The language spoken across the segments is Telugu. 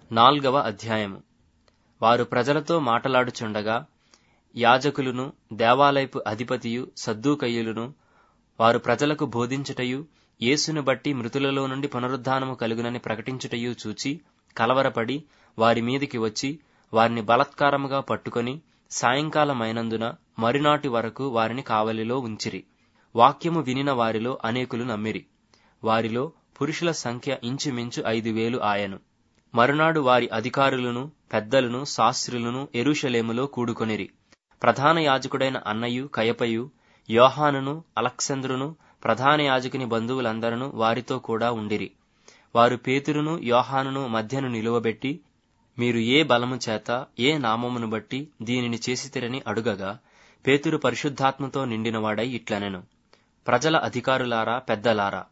నాల్గవ అధ్యాయము వారు ప్రజలతో మాటలాడుచుండగా యాజకులును దేవాలయపు అధిపతియు సద్దూకయ్యులను వారు ప్రజలకు బోధించుటయు యేసును బట్టి మృతులలో నుండి పునరుద్ధానము కలుగునని ప్రకటించుటయు చూచి కలవరపడి వారి మీదికి వచ్చి వారిని బలత్కారముగా పట్టుకొని సాయంకాలమైనందున మరునాటి వరకు వారిని కావలిలో ఉంచిరి వాక్యము వినిన వారిలో అనేకులు నమ్మిరి వారిలో పురుషుల సంఖ్య ఇంచుమించు ఐదు వేలు ఆయను మరునాడు వారి అధికారులను పెద్దలను శాస్త్రులను ఎరుషలేములో కూడుకొనిరి ప్రధాన యాజకుడైన అన్నయు కయపయు యోహానును అలక్సంద్రును ప్రధాన యాజకుని బంధువులందరూ వారితో కూడా ఉండిరి వారు పేతురును యోహానును మధ్యను నిలువబెట్టి మీరు ఏ బలము చేత ఏ నామమును బట్టి దీనిని చేసితిరని అడుగగా పేతురు పరిశుద్ధాత్మతో నిండినవాడై ఇట్లనెను ప్రజల అధికారులారా పెద్దలారా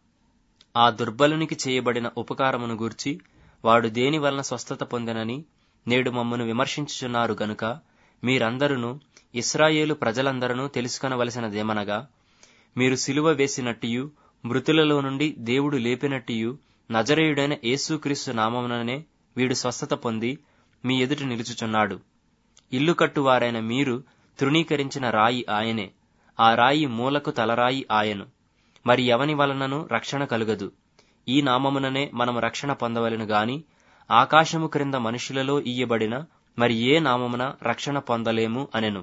ఆ దుర్బలునికి చేయబడిన ఉపకారమును గూర్చి వాడు దేని వలన స్వస్థత పొందెనని నేడు మమ్మను విమర్శించుచున్నారు గనుక మీరందరూ ఇస్రాయేలు ప్రజలందరూ తెలుసుకొనవలసినదేమనగా మీరు సిలువ వేసినట్టియు మృతులలో నుండి దేవుడు లేపినట్టియు నజరేయుడైన యేసుక్రీస్తు నామముననే వీడు స్వస్థత పొంది మీ ఎదుట నిలుచుచున్నాడు ఇల్లు కట్టువారైన మీరు తృణీకరించిన రాయి ఆయనే ఆ రాయి మూలకు తలరాయి ఆయను మరి ఎవని వలనను రక్షణ కలుగదు ఈ నామముననే మనము రక్షణ పొందవలెను గాని ఆకాశము క్రింద మనుషులలో ఇయ్యబడిన మరి ఏ నామమున రక్షణ పొందలేము అనెను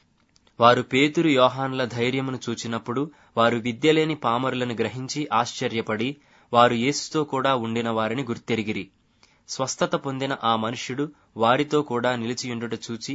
వారు పేతురు యోహానుల ధైర్యమును చూచినప్పుడు వారు విద్యలేని పామరులను గ్రహించి ఆశ్చర్యపడి వారు యేసుతో కూడా ఉండిన వారిని గుర్తెరిగిరి స్వస్థత పొందిన ఆ మనుష్యుడు వారితో కూడా నిలిచియుండుట చూచి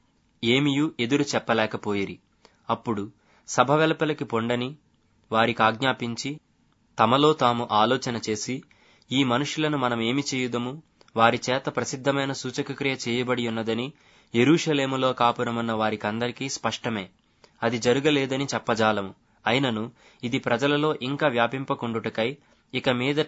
ఏమియూ ఎదురు చెప్పలేకపోయిరి అప్పుడు సభ వెలుపలికి పొండని వారికి ఆజ్ఞాపించి తమలో తాము ఆలోచన చేసి ఈ మనుషులను మనం ఏమి చేయుదము వారి చేత ప్రసిద్ధమైన సూచకక్రియ చేయబడి ఉన్నదని ఎరూషలేములో కాపురమన్న వారికందరికీ స్పష్టమే అది జరగలేదని చెప్పజాలము అయినను ఇది ప్రజలలో ఇంకా వ్యాపింపకుండుటకై ఇక మీదట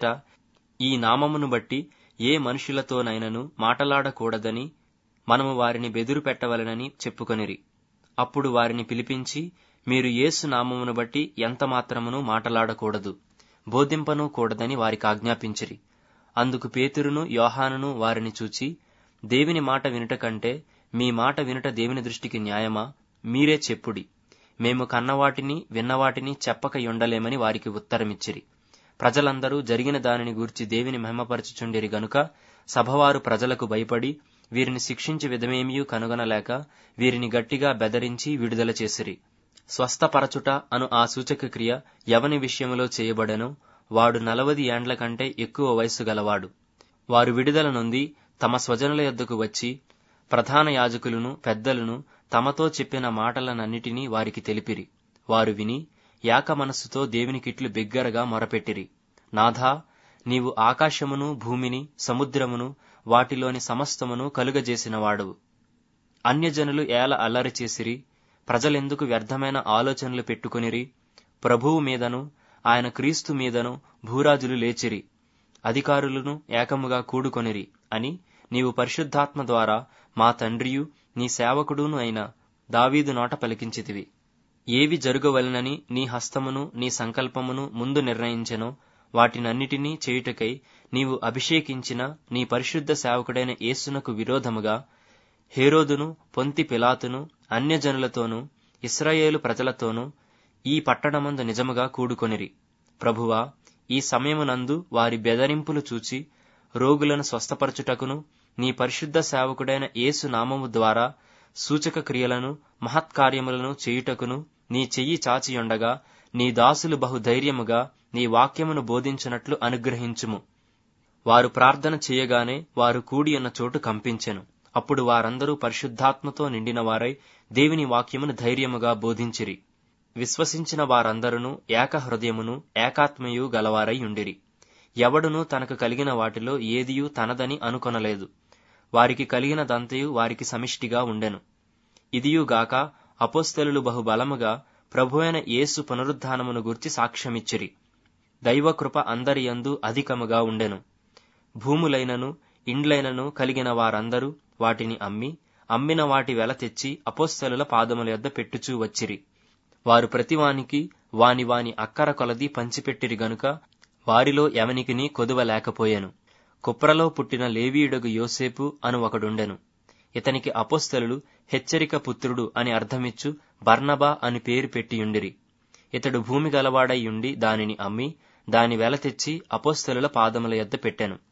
ఈ నామమును బట్టి ఏ మనుషులతోనైనను మాటలాడకూడదని మనము వారిని బెదురు పెట్టవలెనని చెప్పుకొనిరి అప్పుడు వారిని పిలిపించి మీరు యేసు నామమును బట్టి ఎంత మాత్రమును మాటలాడకూడదు బోధింపను కూడదని వారికి ఆజ్ఞాపించిరి అందుకు పేతురును యోహానును వారిని చూచి దేవుని మాట వినుట కంటే మీ మాట వినుట దేవుని దృష్టికి న్యాయమా మీరే చెప్పుడి మేము కన్నవాటిని విన్నవాటిని చెప్పక ఉండలేమని వారికి ఉత్తరమిచ్చిరి ప్రజలందరూ జరిగిన దానిని గూర్చి దేవిని మహిమపరచుచుండిరి గనుక సభవారు ప్రజలకు భయపడి వీరిని శిక్షించి విధమేమియూ కనుగొనలేక వీరిని గట్టిగా బెదరించి విడుదల చేసిరి స్వస్థపరచుట అను ఆ సూచక క్రియ ఎవని విషయములో చేయబడెనో వాడు నలవది ఏండ్ల కంటే ఎక్కువ వయస్సు గలవాడు వారు విడుదల నొంది తమ స్వజనుల యొద్దకు వచ్చి ప్రధాన యాజకులను పెద్దలను తమతో చెప్పిన మాటలనన్నిటినీ వారికి తెలిపిరి వారు విని యాక మనస్సుతో దేవునికిట్లు బిగ్గరగా మొరపెట్టిరి నాథా నీవు ఆకాశమును భూమిని సముద్రమును వాటిలోని సమస్తమును కలుగజేసినవాడవు అన్యజనులు ఏల అల్లరి చేసిరి ప్రజలెందుకు వ్యర్థమైన ఆలోచనలు పెట్టుకొనిరి ప్రభువు మీదను ఆయన క్రీస్తు మీదను భూరాజులు లేచిరి అధికారులను ఏకముగా కూడుకొనిరి అని నీవు పరిశుద్ధాత్మ ద్వారా మా తండ్రియు నీ సేవకుడును అయిన దావీదు నోట పలికించితివి ఏవి జరుగవలనని నీ హస్తమును నీ సంకల్పమును ముందు నిర్ణయించెనో వాటినన్నిటినీ చేయుటకై నీవు అభిషేకించిన నీ పరిశుద్ధ సేవకుడైన యేసునకు విరోధముగా హేరోదును పొంతి పిలాతును అన్యజనులతోనూ ఇస్రాయేలు ప్రజలతోనూ ఈ పట్టణమందు నిజముగా కూడుకొనిరి ప్రభువా ఈ సమయమునందు వారి బెదరింపులు చూచి రోగులను స్వస్థపరచుటకును నీ పరిశుద్ధ సేవకుడైన యేసు నామము ద్వారా సూచక క్రియలను మహత్కార్యములను చేయుటకును నీ చెయ్యి చాచియుండగా నీ దాసులు బహుధైర్యముగా నీ వాక్యమును బోధించునట్లు అనుగ్రహించుము వారు ప్రార్థన చేయగానే వారు కూడి ఉన్న చోటు కంపించెను అప్పుడు వారందరూ పరిశుద్ధాత్మతో నిండిన వారై దేవుని వాక్యమును ధైర్యముగా బోధించిరి విశ్వసించిన వారందరూ ఏక హృదయమును ఏకాత్మయు గలవారై ఉండిరి ఎవడును తనకు కలిగిన వాటిలో ఏదియూ తనదని అనుకొనలేదు వారికి కలిగినదంతయు వారికి సమిష్టిగా ఉండెను ఇదియుగాక అపోస్తలులు బహుబలముగా ప్రభువైన యేసు పునరుద్ధానమును గుర్చి సాక్ష్యమిచ్చిరి దైవకృప అందరియందు అధికముగా ఉండెను భూములైనను ఇండ్లైనను కలిగిన వారందరూ వాటిని అమ్మి అమ్మిన వాటి వెల తెచ్చి అపోస్తలుల పాదముల యొద్ద పెట్టుచూ వచ్చిరి వారు ప్రతివానికి వాని వాని అక్కర కొలది పంచిపెట్టిరి గనుక వారిలో ఎవనికిని కొదువ లేకపోయెను కుప్రలో పుట్టిన లేవీయుడగు యోసేపు అను ఒకడుండెను ఇతనికి అపోస్తలులు హెచ్చరిక పుత్రుడు అని అర్థమిచ్చు బర్నబా అని పేరు పెట్టియుండిరి ఇతడు భూమి గలవాడై ఉండి దానిని అమ్మి దాని వెల తెచ్చి అపోస్తలుల పాదముల యొద్ద పెట్టెను